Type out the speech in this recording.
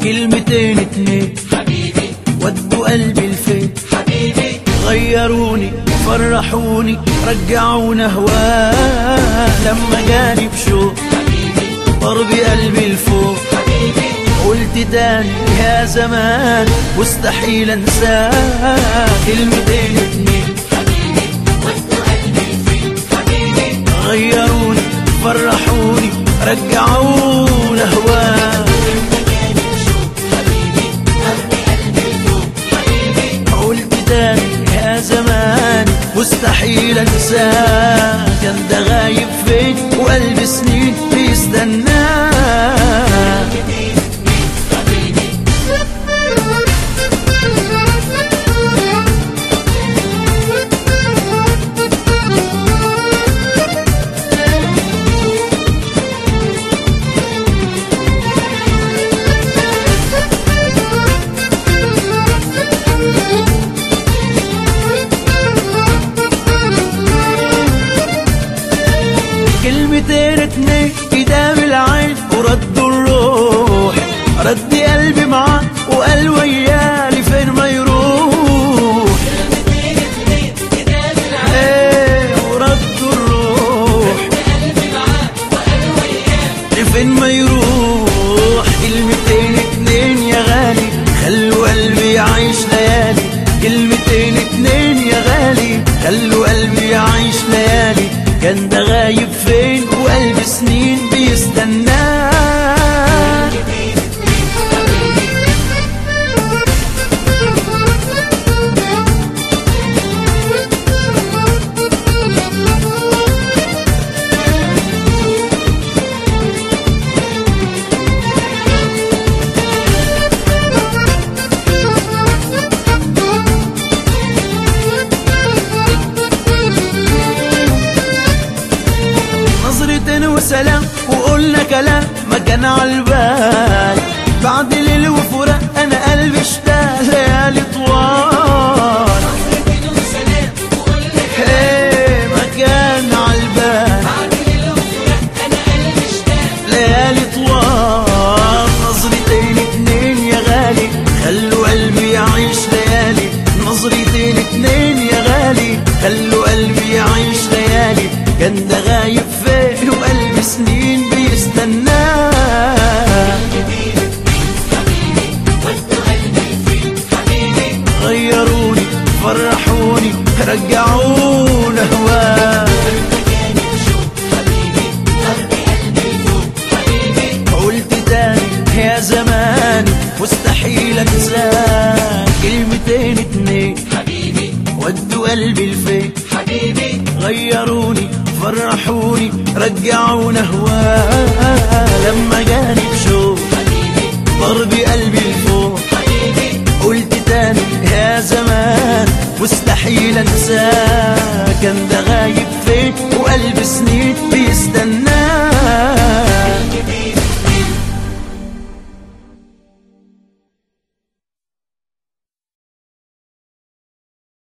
كلمتين اتنين حبيبي ودوا قلبي الفين حبيبي غيروني فرحوني رجعونا هواه لما جاني بشوق حبيبي ضرب قلبي لفوق حبيبي قلت تاني يا زمان مستحيل انساه كلمتين اتنين حبيبي وسط قلبي فين حبيبي غيروني فرحوني رجعونا هواه مكاني بشوق حبيبي قلبي قلبي فوق حبيبي قلت تاني يا زمان مستحيل انساه كان ده غايب فين وقلب سنين بيستناه حبيبي كلمتين اتنين قدام العين وردوا الروح رد قلبي معاه وقال ويالي فين ما يروح اتنين اتنين قدام العالم ايه وردوا الروح قلبي معاك وقال وياك لفين ما يروح كلمتين اتنين يا غالي خلوا قلبي يعيش ليالي كلمتين اتنين يا غالي خلوا قلبي يعيش ليالي كان ده غايب فين وقلب سنين بيستناه نظرة وسلام وقلنا كلام ما كان عالبال بعد ليل وفراق انا قلبي اشتاق ليالي طوال نظرتين وسلام وقول لك ايه ما كان عالبال بعد الوفرة انا قلبي اشتاق ليالي طوال نظرتين اتنين يا غالي خلوا قلبي يعيش ليالي نظرتين اتنين يا غالي خلوا قلبي يعيش ليالي كان ده غايب فين وقلبي سنين بيستناه حبيبي وسط قلبي فين حبيبي غيروني فرحوني رجعونا هواه مكاني بشوق حبيبي قلبي قلبي فوق حبيبي قلت تاني يا زمان مستحيل انساك كلمتين اتنين حبيبي ودوا قلبي الفين حبيبي غيروني فرحوني رجعونا هواه لما جاني بشوق حبيبي ضرب قلبي لفوق حبيبي قلت تاني يا زمان مستحيل انساك كان ده غايب فين وقلب سنين